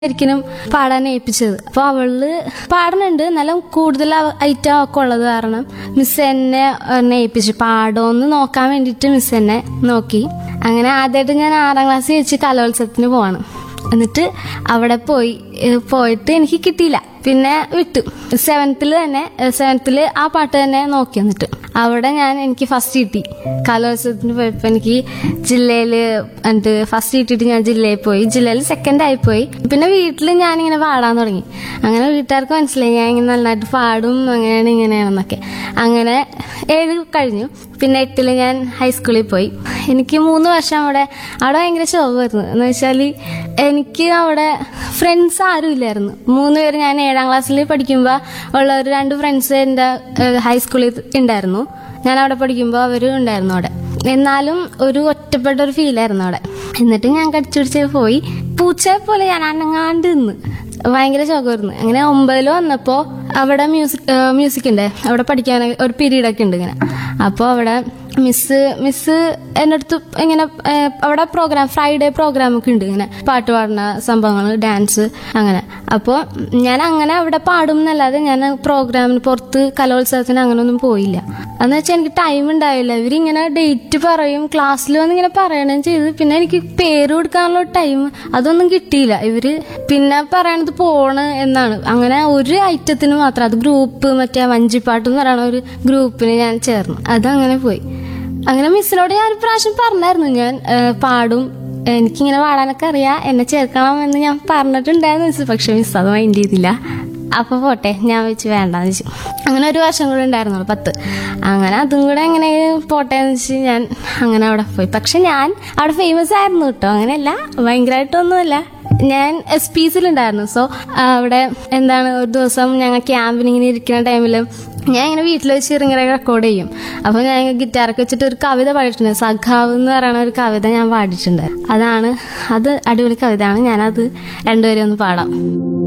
ഒരിക്കലും പാടാൻ ഏൽപ്പിച്ചത് അപ്പൊ അവള് പാടുന്നുണ്ട് നല്ല കൂടുതൽ ഐറ്റം ഒക്കെ ഉള്ളത് കാരണം മിസ് എന്നെ എന്നെ ഏൽപ്പിച്ചു പാടോന്ന് നോക്കാൻ വേണ്ടിയിട്ട് മിസ് എന്നെ നോക്കി അങ്ങനെ ആദ്യമായിട്ട് ഞാൻ ആറാം ക്ലാസ്സിൽ വെച്ച് കലോത്സവത്തിന് പോവാണ് എന്നിട്ട് അവിടെ പോയി ഏഹ് പോയിട്ട് എനിക്ക് കിട്ടിയില്ല പിന്നെ വിട്ടു സെവൻത്തിൽ തന്നെ സെവൻത്തിൽ ആ പാട്ട് തന്നെ നോക്കി എന്നിട്ട് അവിടെ ഞാൻ എനിക്ക് ഫസ്റ്റ് കിട്ടി കലോത്സവത്തിന് പോയപ്പോൾ എനിക്ക് ജില്ലയിൽ എന്നിട്ട് ഫസ്റ്റ് കിട്ടിയിട്ട് ഞാൻ ജില്ലയിൽ പോയി ജില്ലയിൽ സെക്കൻഡ് ആയി പോയി പിന്നെ വീട്ടിൽ ഞാനിങ്ങനെ പാടാൻ തുടങ്ങി അങ്ങനെ വീട്ടുകാർക്ക് മനസ്സിലായി ഞാൻ ഇങ്ങനെ നന്നായിട്ട് പാടും അങ്ങനെയാണ് ഇങ്ങനെയാണെന്നൊക്കെ അങ്ങനെ ഏഴ് കഴിഞ്ഞു പിന്നെ എട്ടിൽ ഞാൻ ഹൈസ്കൂളിൽ പോയി എനിക്ക് മൂന്ന് വർഷം അവിടെ അവിടെ ഭയങ്കര ശോഭമായിരുന്നു എന്ന് വെച്ചാൽ എനിക്ക് അവിടെ ഫ്രണ്ട്സ് ആരും ഇല്ലായിരുന്നു മൂന്ന് പേര് ഞാൻ ഏഴാം ക്ലാസ്സിൽ പഠിക്കുമ്പോൾ ഉള്ള ഒരു രണ്ട് ഫ്രണ്ട്സ് എൻ്റെ ഹൈസ്കൂളിൽ ഉണ്ടായിരുന്നു ഞാൻ അവിടെ പഠിക്കുമ്പോൾ അവർ ഉണ്ടായിരുന്നു അവിടെ എന്നാലും ഒരു ഒറ്റപ്പെട്ട ഒരു ഫീലായിരുന്നു അവിടെ എന്നിട്ട് ഞാൻ കടിച്ചുപിടിച്ച് പോയി പൂച്ചയെ പോലെ ഞാൻ അനങ്ങാണ്ട് നിന്ന് ഭയങ്കര ശോകമായിരുന്നു അങ്ങനെ ഒമ്പതിൽ വന്നപ്പോൾ അവിടെ മ്യൂസിക് മ്യൂസിക് ഉണ്ട് അവിടെ പഠിക്കാൻ ഒരു പീരീഡ് ഒക്കെ ഉണ്ട് ഇങ്ങനെ അപ്പോൾ അവിടെ മിസ് മിസ് എൻ്റെ അടുത്ത് ഇങ്ങനെ ഏഹ്, അവിടെ പ്രോഗ്രാം ഫ്രൈഡേ പ്രോഗ്രാം ഒക്കെ ഉണ്ട് ഇങ്ങനെ പാട്ട് പാടുന്ന സംഭവങ്ങൾ ഡാൻസ് അങ്ങനെ അപ്പോൾ ഞാൻ അങ്ങനെ അവിടെ പാടും എന്നല്ലാതെ ഞാൻ പ്രോഗ്രാമിന് പുറത്ത് കലോത്സവത്തിന് അങ്ങനെ ഒന്നും പോയില്ല എന്ന് വെച്ചാൽ എനിക്ക് ടൈം ഉണ്ടായില്ല ഇവരിങ്ങനെ ഡേറ്റ് പറയും ക്ലാസ്സിൽ വന്ന് ഇങ്ങനെ പറയണം ചെയ്ത് പിന്നെ എനിക്ക് പേര് കൊടുക്കാനുള്ള ടൈം അതൊന്നും കിട്ടിയില്ല ഇവര് പിന്നെ പറയണത് പോണ് എന്നാണ് അങ്ങനെ ഒരു ഐറ്റത്തിന് മാത്രം അത് ഗ്രൂപ്പ് മറ്റേ വഞ്ചിപ്പാട്ട് എന്ന് പറയുന്ന ഒരു ഗ്രൂപ്പിന് ഞാൻ ചേർന്നു അതങ്ങനെ പോയി അങ്ങനെ മിസ്സിനോട് ഞാൻ ഒരു പ്രാവശ്യം പറഞ്ഞായിരുന്നു ഞാൻ ഏഹ്, പാടും എനിക്കിങ്ങനെ പാടാനൊക്കെ അറിയാം എന്നെ ചേർക്കണം എന്ന് ഞാൻ പറഞ്ഞിട്ടുണ്ടായിരുന്നു മിസ് പക്ഷെ മിസ് അത് മൈൻഡ് ചെയ്തില്ല അപ്പൊ പോട്ടെ ഞാൻ വെച്ച് വേണ്ടാന്ന് വെച്ചു അങ്ങനെ ഒരു വർഷം കൂടെ ഉണ്ടായിരുന്നുള്ളൂ പത്ത് അങ്ങനെ അതും കൂടെ എങ്ങനെ പോട്ടെ എന്ന് വെച്ച് ഞാൻ അങ്ങനെ അവിടെ പോയി പക്ഷെ ഞാൻ അവിടെ ഫേമസ് ആയിരുന്നു കേട്ടോ അങ്ങനെയല്ല ഭയങ്കരമായിട്ടൊന്നുമല്ല ഞാൻ എസ് പി സിലുണ്ടായിരുന്നു സോ അവിടെ എന്താണ് ഒരു ദിവസം ഞങ്ങൾ ക്യാമ്പിന് ഇങ്ങനെ ഇരിക്കുന്ന ടൈമിൽ ഞാൻ ഇങ്ങനെ വീട്ടിൽ വെച്ച് ഇങ്ങനെ റെക്കോർഡ് ചെയ്യും അപ്പോൾ ഞാൻ ഗിറ്റാറൊക്കെ വെച്ചിട്ട് ഒരു കവിത പാടിയിട്ടുണ്ട് സഖാവ് എന്ന് പറയുന്ന ഒരു കവിത ഞാൻ പാടിയിട്ടുണ്ട് അതാണ് അത് അടിപൊളി കവിതയാണ് ഞാനത് രണ്ടുപേരും ഒന്ന് പാടാം